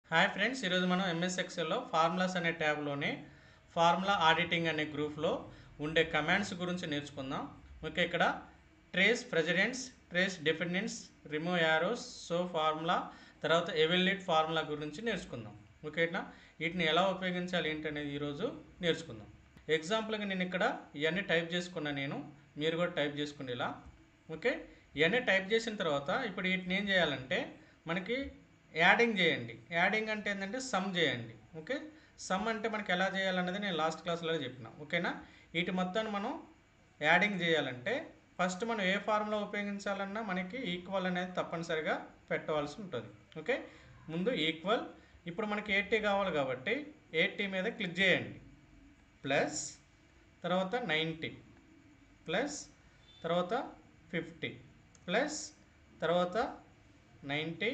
hi friends ఈరోజు మనం MS ఎక్సెల్లో formulas అనే ట్యాబ్లోనే ఫార్ములా ఆడిటింగ్ అనే గ్రూప్లో ఉండే కమాండ్స్ గురించి నేర్చుకుందాం ఓకే ఇక్కడ trace precedents trace dependents remove arrows so formula తర్వాత ఎవెల్లిట్ ఫార్ములా గురించి నేర్చుకుందాం ఓకేనా వీటిని ఎలా ఉపయోగించాలి ఏంటనేది ఈరోజు నేర్చుకుందాం ఎగ్జాంపుల్గా నేను ఇక్కడ ఇవన్నీ టైప్ చేసుకున్నా నేను మీరు కూడా టైప్ చేసుకోండి ఇలా ఓకే ఇవన్నీ టైప్ చేసిన తర్వాత ఇప్పుడు వీటిని ఏం చేయాలంటే మనకి యాడింగ్ చేయండి యాడింగ్ అంటే ఏంటంటే సమ్ చేయండి ఓకే సమ్ అంటే మనకి ఎలా చేయాలన్నది నేను లాస్ట్ క్లాస్లో చెప్పిన ఓకేనా వీటి మొత్తాన్ని మనం యాడింగ్ చేయాలంటే ఫస్ట్ మనం ఏ ఫార్ములా ఉపయోగించాలన్నా మనకి ఈక్వల్ అనేది తప్పనిసరిగా పెట్టవలసి ఉంటుంది ఓకే ముందు ఈక్వల్ ఇప్పుడు మనకి ఎయిటీ కావాలి కాబట్టి ఎయిటీ మీద క్లిక్ చేయండి ప్లస్ తర్వాత నైంటీ ప్లస్ తర్వాత ఫిఫ్టీ ప్లస్ తర్వాత నైంటీ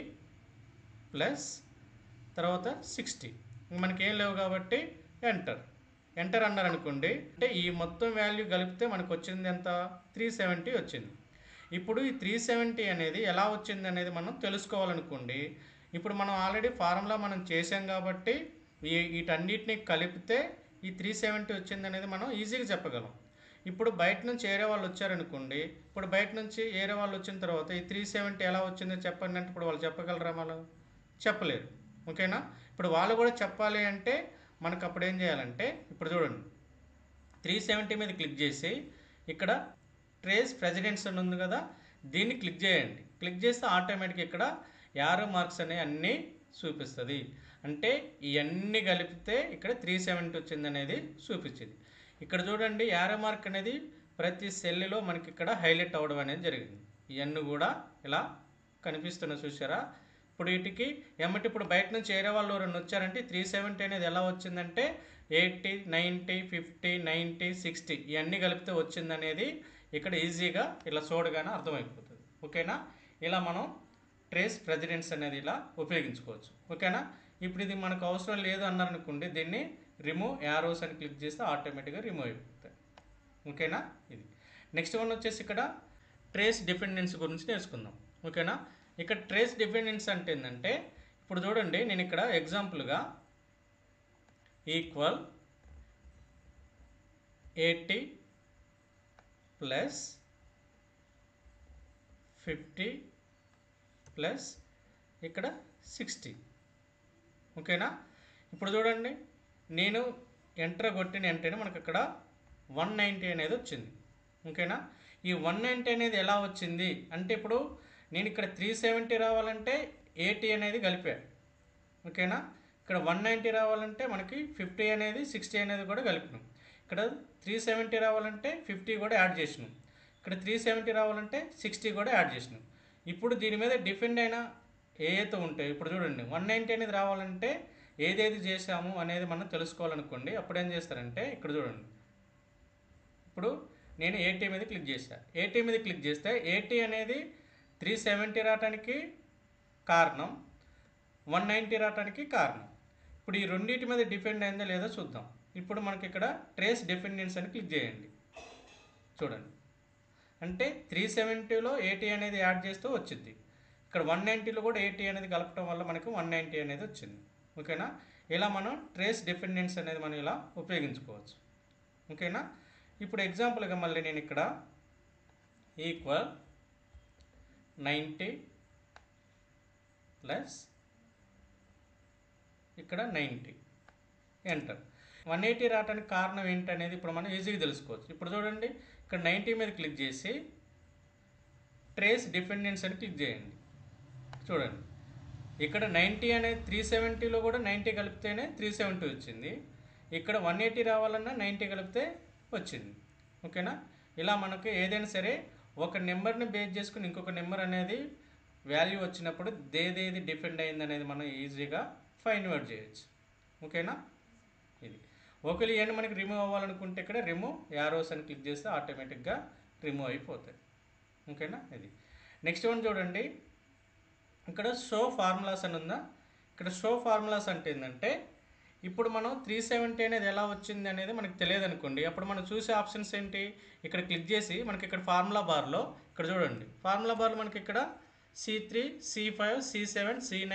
ప్లస్ తర్వాత సిక్స్టీ మనకి ఏం లేవు కాబట్టి ఎంటర్ ఎంటర్ అన్నారు అనుకోండి అంటే ఈ మొత్తం వాల్యూ కలిపితే మనకు వచ్చింది ఎంత త్రీ సెవెంటీ వచ్చింది ఇప్పుడు ఈ త్రీ సెవెంటీ అనేది ఎలా వచ్చింది అనేది మనం తెలుసుకోవాలనుకోండి ఇప్పుడు మనం ఆల్రెడీ ఫార్ములా మనం చేసాం కాబట్టి ఈ వీటన్నిటిని కలిపితే ఈ త్రీ సెవెంటీ వచ్చింది అనేది మనం ఈజీగా చెప్పగలం ఇప్పుడు బయట నుంచి ఏరే వాళ్ళు వచ్చారనుకోండి ఇప్పుడు బయట నుంచి ఏరే వాళ్ళు వచ్చిన తర్వాత ఈ త్రీ సెవెంటీ ఎలా వచ్చిందో చెప్పండి అంటే ఇప్పుడు వాళ్ళు చెప్పగలరా మనం చెప్పలేరు ఓకేనా ఇప్పుడు వాళ్ళు కూడా చెప్పాలి అంటే మనకు అప్పుడు ఏం చేయాలంటే ఇప్పుడు చూడండి త్రీ సెవెంటీ మీద క్లిక్ చేసి ఇక్కడ ట్రేస్ ప్రెసిడెంట్స్ అని ఉంది కదా దీన్ని క్లిక్ చేయండి క్లిక్ చేస్తే ఆటోమేటిక్ ఇక్కడ యారో మార్క్స్ అనే అన్నీ చూపిస్తుంది అంటే ఇవన్నీ కలిపితే ఇక్కడ త్రీ సెవెంటీ వచ్చింది అనేది చూపించింది ఇక్కడ చూడండి యారో మార్క్ అనేది ప్రతి సెల్లో మనకి ఇక్కడ హైలైట్ అవ్వడం అనేది జరిగింది ఇవన్నీ కూడా ఇలా కనిపిస్తున్న చూసారా ఇప్పుడు వీటికి ఎమ్మటి ఇప్పుడు బయట నుంచి ఏరే వాళ్ళు రెండు వచ్చారంటే త్రీ సెవెంటీ అనేది ఎలా వచ్చిందంటే eighty ninety fifty ninety sixty ఇవన్నీ కలిపితే వచ్చిందనేది ఇక్కడ ఈజీగా ఇలా చూడగానే అర్థమైపోతుంది ఓకేనా ఇలా మనం ట్రేస్ ప్రెసిడెంట్స్ అనేది ఇలా ఉపయోగించుకోవచ్చు ఓకేనా ఇప్పుడు ఇది మనకు అవసరం లేదు అన్నారనుకోండి దీన్ని రిమూవ్ యారోస్ అని క్లిక్ చేస్తే ఆటోమేటిక్గా రిమూవ్ అయిపోతాయి ఓకేనా ఇది నెక్స్ట్ వన్ వచ్చేసి ఇక్కడ ట్రేస్ డిపెండెన్స్ గురించి నేర్చుకుందాం ఓకేనా ఇక్కడ ట్రేస్ డిపెండెన్స్ అంటే ఏంటంటే ఇప్పుడు చూడండి నేను ఇక్కడ ఎగ్జాంపుల్గా equal eighty plus fifty plus ఇక్కడ సిక్స్టీ ఓకేనా ఇప్పుడు చూడండి నేను ఎంటర్ కొట్టిన వెంటనే మనకు ఇక్కడ వన్ నైంటీ అనేది వచ్చింది ఓకేనా ఈ వన్ నైంటీ అనేది ఎలా వచ్చింది అంటే ఇప్పుడు నేను ఇక్కడ త్రీ సెవెంటీ రావాలంటే ఎయిటీ అనేది కలిపా ఓకేనా ఇక్కడ వన్ నైంటీ రావాలంటే మనకి ఫిఫ్టీ అనేది సిక్స్టీ అనేది కూడా కలిపినాం ఇక్కడ త్రీ సెవెంటీ రావాలంటే ఫిఫ్టీ కూడా యాడ్ చేసినాం ఇక్కడ త్రీ సెవెంటీ రావాలంటే సిక్స్టీ కూడా యాడ్ చేసినాం ఇప్పుడు దీని మీద డిపెండ్ అయిన ఏదైతే ఉంటాయి ఇప్పుడు చూడండి వన్ నైంటీ అనేది రావాలంటే ఏదేది చేసాము అనేది మనం తెలుసుకోవాలనుకోండి అప్పుడు ఏం చేస్తారంటే ఇక్కడ చూడండి ఇప్పుడు నేను ఏటీ మీద క్లిక్ చేశాను ఏటీ మీద క్లిక్ చేస్తే ఏటీ అనేది త్రీ సెవెంటీ రావడానికి కారణం వన్ నైంటీ రావడానికి కారణం ఇప్పుడు ఈ రెండింటి మీద డిపెండ్ అయిందో లేదో చూద్దాం ఇప్పుడు మనకి ఇక్కడ ట్రేస్ డిపెండెన్స్ అని క్లిక్ చేయండి చూడండి అంటే త్రీ సెవెంటీలో ఏటీ అనేది యాడ్ చేస్తూ వచ్చింది ఇక్కడ వన్ నైంటీలో కూడా ఏటీ అనేది కలపడం వల్ల మనకు వన్ నైంటీ అనేది వచ్చింది ఓకేనా ఇలా మనం ట్రేస్ డిపెండెన్స్ అనేది మనం ఇలా ఉపయోగించుకోవచ్చు ఓకేనా ఇప్పుడు ఎగ్జాంపుల్గా మళ్ళీ నేను ఇక్కడ ఈక్వల్ నైంటీ ప్లస్ ఇక్కడ నైంటీ ఎంటర్ వన్ ఎయిటీ రావడానికి కారణం ఏంటనేది ఇప్పుడు మనం ఈజీగా తెలుసుకోవచ్చు ఇప్పుడు చూడండి ఇక్కడ నైంటీ మీద క్లిక్ చేసి ట్రేస్ డిపెండెన్స్ అని క్లిక్ చేయండి చూడండి ఇక్కడ నైంటీ అనేది త్రీ సెవెంటీలో కూడా నైంటీ కలిపితేనే త్రీ సెవెంటీ వచ్చింది ఇక్కడ వన్ ఎయిటీ రావాలన్నా నైంటీ కలిపితే వచ్చింది ఓకేనా ఇలా మనకు ఏదైనా సరే ఒక నెంబర్ని బేస్ చేసుకుని ఇంకొక నెంబర్ అనేది వాల్యూ వచ్చినప్పుడు దేదేది డిపెండ్ అయింది అనేది మనం ఈజీగా ఫైండ్ అవుట్ చేయొచ్చు ఓకేనా ఇది ఒకవేళ ఇవన్నీ మనకి రిమూవ్ అవ్వాలనుకుంటే ఇక్కడ రిమూవ్ యారోస్ అని క్లిక్ చేస్తే ఆటోమేటిక్గా రిమూవ్ అయిపోతాయి ఓకేనా ఇది నెక్స్ట్ వన్ చూడండి ఇక్కడ షో ఫార్ములాస్ అని ఉందా ఇక్కడ షో ఫార్ములాస్ అంటే ఏంటంటే ఇప్పుడు మనం త్రీ సెవెంటీ అనేది ఎలా వచ్చింది అనేది మనకు తెలియదు అనుకోండి అప్పుడు మనం చూసే ఆప్షన్స్ ఏంటి ఇక్కడ క్లిక్ చేసి మనకి ఇక్కడ ఫార్ములా బార్లో ఇక్కడ చూడండి ఫార్ములా బార్లో మనకి ఇక్కడ C three C five C seven C nine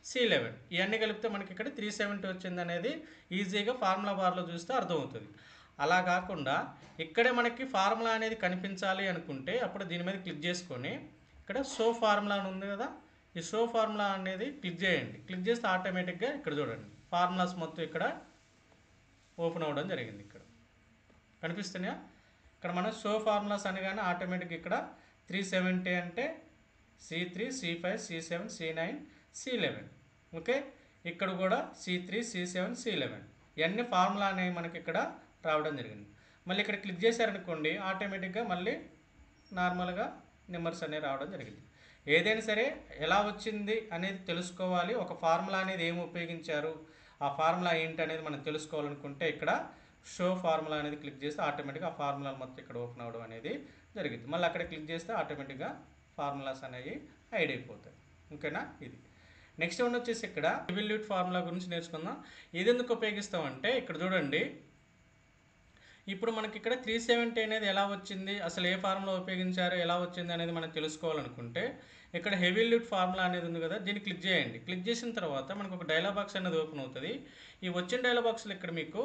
C eleven ఇవన్నీ కలిపితే మనకి ఇక్కడ త్రీ సెవెంటీ వచ్చింది అనేది ఈజీగా ఫార్ములా బార్లో చూస్తే అర్థమవుతుంది అలా కాకుండా ఇక్కడే మనకి ఫార్ములా అనేది కనిపించాలి అనుకుంటే అప్పుడు దీని మీద క్లిక్ చేసుకొని ఇక్కడ షో ఫార్ములా అని ఉంది కదా ఈ షో ఫార్ములా అనేది క్లిక్ చేయండి క్లిక్ చేస్తే ఆటోమేటిక్గా ఇక్కడ చూడండి ఫార్ములాస్ మొత్తం ఇక్కడ ఓపెన్ అవ్వడం జరిగింది ఇక్కడ కనిపిస్తున్నాయా ఇక్కడ మనం షో ఫార్ములాస్ అనగానే ఆటోమేటిక్ ఇక్కడ త్రీ సెవెంటీ అంటే C three C five C seven C nine C eleven okay ఇక్కడ కూడా C three C seven C eleven ఇవన్నీ ఫార్ములా అనేవి మనకి ఇక్కడ రావడం జరిగింది మళ్ళీ ఇక్కడ క్లిక్ చేశారనుకోండి ఆటోమేటిక్గా మళ్ళీ నార్మల్గా నెంబర్స్ అనేవి రావడం జరిగింది ఏదైనా సరే ఎలా వచ్చింది అనేది తెలుసుకోవాలి ఒక ఫార్ములా అనేది ఏమి ఉపయోగించారు ఆ ఫార్ములా ఏంటి అనేది మనం తెలుసుకోవాలనుకుంటే ఇక్కడ షో ఫార్ములా అనేది క్లిక్ చేస్తే ఆటోమేటిక్గా ఆ ఫార్ములా మొత్తం ఇక్కడ ఓపెన్ అవ్వడం అనేది జరిగింది మళ్ళీ అక్కడ క్లిక్ చేస్తే ఆటోమేటిక్గా ఫార్ములాస్ అనేవి హైడ్ అయిపోతాయి ఓకేనా ఇది నెక్స్ట్ వన్ వచ్చేసి ఇక్కడ ఇవిల్యూట్ ఫార్ములా గురించి నేర్చుకుందాం ఇది ఎందుకు ఉపయోగిస్తామంటే ఇక్కడ చూడండి ఇప్పుడు మనకి ఇక్కడ త్రీ సెవెంటీ అనేది ఎలా వచ్చింది అసలు ఏ ఫార్ములా ఉపయోగించారు ఎలా వచ్చింది అనేది మనం తెలుసుకోవాలనుకుంటే ఇక్కడ హెవీ లిఫ్ట్ ఫార్ములా అనేది ఉంది కదా దీన్ని క్లిక్ చేయండి క్లిక్ చేసిన తర్వాత మనకు ఒక డైలాగ్ బాక్స్ అనేది ఓపెన్ అవుతుంది ఈ వచ్చిన డైలాగ్ బాక్స్లో ఇక్కడ మీకు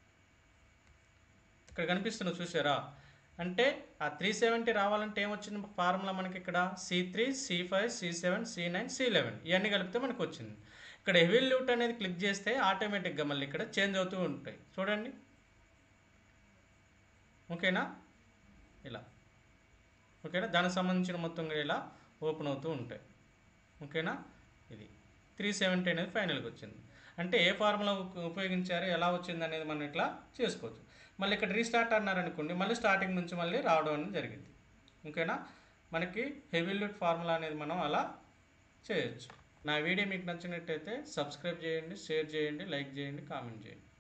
ఇక్కడ కనిపిస్తున్న చూసారా అంటే ఆ త్రీ సెవెంటీ రావాలంటే ఏమొచ్చింది ఫార్ములా మనకి ఇక్కడ C three C five C seven C nine C eleven ఇవన్నీ కలిపితే మనకు వచ్చింది ఇక్కడ హెవీ లిఫ్ట్ అనేది క్లిక్ చేస్తే ఆటోమేటిక్గా మళ్ళీ ఇక్కడ చేంజ్ అవుతూ ఉంటాయి చూడండి ఓకేనా ఇలా ఓకేనా దానికి సంబంధించిన మొత్తం కూడా ఇలా ఓపెన్ అవుతూ ఉంటాయి ఓకేనా ఇది త్రీ సెవెంటీ అనేది ఫైనల్కి వచ్చింది అంటే ఏ ఫార్ములా ఉ- ఉపయోగించారు ఎలా వచ్చింది అనేది మనం ఇట్లా చేసుకోవచ్చు మళ్ళీ ఇక్కడ రీస్టార్ట్ అన్నారనుకోండి మళ్ళీ స్టార్టింగ్ నుంచి మళ్ళీ రావడం అనేది జరిగింది ఓకేనా మనకి హెవీ లిఫ్ట్ ఫార్ములా అనేది మనం అలా చేయొచ్చు నా వీడియో మీకు నచ్చినట్టయితే సబ్స్క్రైబ్ చేయండి షేర్ చేయండి లైక్ చేయండి కామెంట్ చేయండి